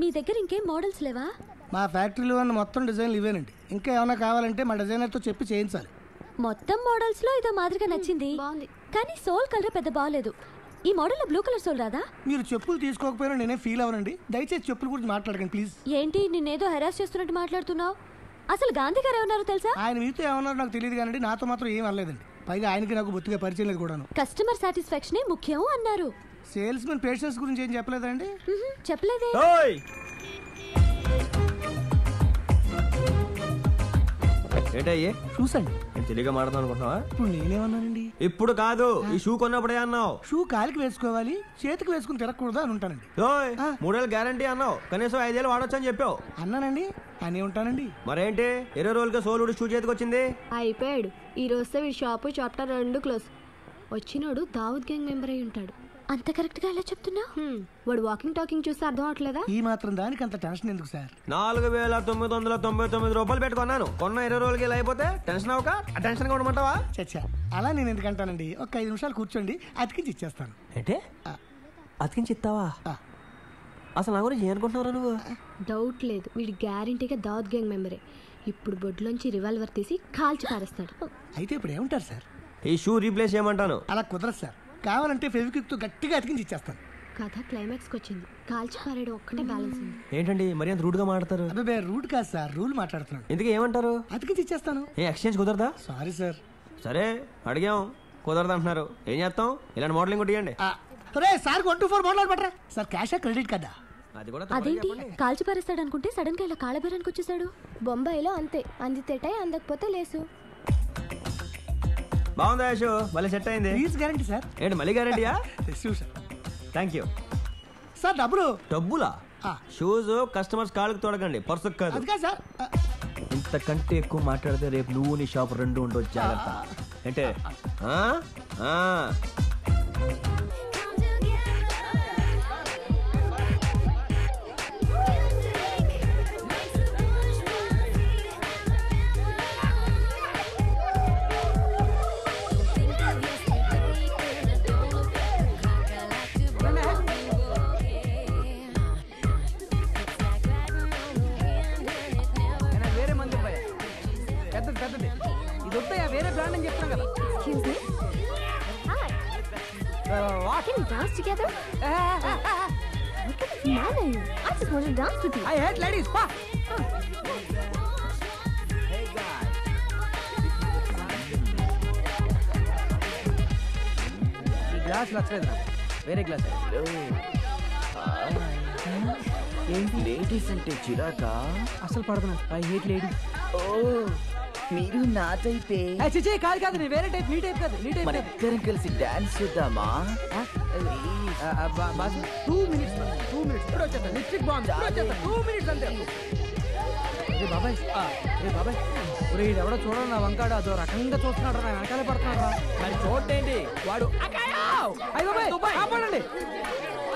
నీ దగ్గర ఇంకేం మోడల్స్ లేవా మా ఫ్యాక్టరీలో ఉన్న మొత్తం డిజైన్లు ఇవేనండి ఇంకా ఏమైనా కావాలంటే మా డిజైనర్తో చెప్పి చేయించాలి మొత్తం మోడల్స్ లో ఇదో మాదిరిగా నచ్చింది బాగుంది. కానీ సోల్ కలర్ పెద్ద బాగాలేదు ఈ మోడల్ బ్లూ కలర్ సోల్ రాదా మీరు చెప్పులు తీసుకోకపోయినా నేనే ఫీల్ అవ్వనండి దయచేసి చెప్పుల గురించి మాట్లాడకండి ప్లీజ్ ఏంటి నిన్నేదో హెరాస్ చేస్తున్నట్టు మాట్లాడుతున్నావు అసలు గాంధీ గారు ఏమన్నారో తెలుసా ఆయన మీతో ఏమన్నారో నాకు తెలియదు కానీ నాతో మాత్రం ఏం అనలేదండి పైగా ఆయనకి నాకు బొత్తిగా పరిచయం లేదు కూడాను కస్టమర్ సాటిస్ఫాక్షనే ముఖ్యం అన్నారు సేల్స్ మెన్ పేషెన్స్ గురించి ఏం చెప్పలేదండి మ్హూ, చెప్పలేదే ఓయ్ ఏంటయ్యే చూసండి నేను తెలియగా మాడదాం అనుకుంటున్నావా ఇప్పుడు నేనేమన్నానండి ఇప్పుడు కాదు ఈ షూ కొన్నప్పుడే అన్నావు షూ కాలికి వేసుకోవాలి చేతికి వేసుకుని తిరగకూడదు అని ఉంటానండి ఓయ్ మూడేళ్ళు గ్యారంటీ అన్నావు కనీసం ఐదేళ్ళు వాడొచ్చు అని చెప్పావు అన్నానండి అని ఉంటానండి మరేంటి ఇరవై రోజులుగా సోలుడు షూ చేతికి వచ్చింది అయిపోయాడు ఈ రోజుతో వీడి షాపు చాప్టర్ రెండు క్లోజ్ వచ్చినోడు దావుద్ గ్యాంగ్ మెంబర్ అయి ఉంటాడు అంత కరెక్ట్ గా ఎలా చెప్తున్నావు హ్మ్, వాడు వాకింగ్ టాకింగ్ చూస్తే అర్థం అవట్లేదా ఈ మాత్రం దానికి అంత టెన్షన్ ఎందుకు సార్ నాలుగు వేల తొమ్మిది వందల తొంభై తొమ్మిది రూపాయలు పెట్టుకున్నాను కొన్న ఇరవై రోజులకి ఇలా అయిపోతే టెన్షన్ అవ్వక టెన్షన్ గా ఉండమంటావా చచ్చా అలా నేను ఎందుకు అంటానండి ఒక ఐదు నిమిషాలు కూర్చోండి అతికించి ఇచ్చేస్తాను ఏంటే ఆ. అతికించి ఇస్తావా ఆ. అసలు నా గురించి ఏమనుకుంటున్నారా నువ్వు డౌట్ లేదు వీడి గ్యారంటీగా దావుద్ గ్యాంగ్ మెంబరే ఇప్పుడు బొడ్లోంచి రివాల్వర్ తీసి కాల్చి పారేస్తాడు అయితే ఇప్పుడు ఏమంటారు సార్ ఈ షూ రీప్లేస్ చేయమంటాను అలా కుదరదు సార్ కావాలంటే ఫెవిక్విక్తో గట్టిగా అతికించి ఇచ్చేస్తాను కథ క్లైమాక్స్కి వచ్చింది కాల్చి పారేయడం ఒక్కటే బ్యాలెన్స్ ఉంది ఏంటండి మరి అంత రూడ్గా మాట్లాడతారు అబ్బాయి రూట్ కాదు సార్ రూల్ మాట్లాడుతున్నాను ఇందుకే ఏమంటారు అతికించి ఇచ్చేస్తాను ఏ ఎక్స్చేంజ్ కుదరదా సారీ సార్ సరే అడిగాం కుదరదు అంటున్నారు ఏం చేస్తాం ఇలాంటి మోడలింగ్ కూడా ఇవ్వండి రే sir one two four model పట్టరా సార్ క్యాషా క్రెడిట్ కదా అది కూడా అదేంటి కాల్చి పారేస్తాడు అనుకుంటే సడన్ గా ఇలా కాళ్ళబేరానికి వచ్చేసాడు బొంబాయిలో అంతే అందితేటాయి అందకపోతే లేసు బాగుందా యశు మళ్ళీ సెట్ అయింది ప్లీజ్ గ్యారంటీ సార్ ఏంటి మళ్ళీ గ్యారంటీయా shoes sir thank you sir డబ్బులు డబ్బులా ఆ. షూస్ కస్టమర్స్ కాళ్ళకి తొడగండి పర్సుకు కాదు అది కాదు సార్ ఆ, ఇంతకంటే ఎక్కువ మాట్లాడితే రేపు నువ్వు నీ షాప్ రెండు ఉండవు జాగ్రత్త అంటే ఆ? ఆ. వేరే మంది పోయా పెద్దది పెద్దది ఇది వద్దయా వేరే బ్రాండ్ అని చెప్తాను కదా Excuse me. Hi. Can we dance together? What kind of man are you? I just want to dance with you. I hate ladies పా ఈ గ్లాస్ నచ్చలేదు నాకు వేరే గ్లాస్ ఏంటి లేడీస్ అంటే చిరాకా అసలు పడదు ఐ హేట్ లేడీ ఓ మీరు నా టైపే చిచే కాదు కాదు నీ వేరే టైప్ నీ టైప్ కాదు నీ టైప్ మన కాదు ఇద్దరం కలిసి డాన్స్ చేద్దామా టూ మినిట్స్ టూ మినిట్స్ ఇప్పుడు వచ్చేస్తా లిప్స్టిక్ బాగుంది ఇప్పుడు వచ్చేస్తా టూ మినిట్స్ అంతే రే బాబాయ్ రే బాబాయ్ ఒరే ఇది ఎవడో చూడండి నా వంకాడు అదో రకంగా చూస్తున్నాడు నా వెనకాలే పడుతున్నాడు రా మరి చూడండి వాడు అయ్యో బాబాయ్ కాపాడండి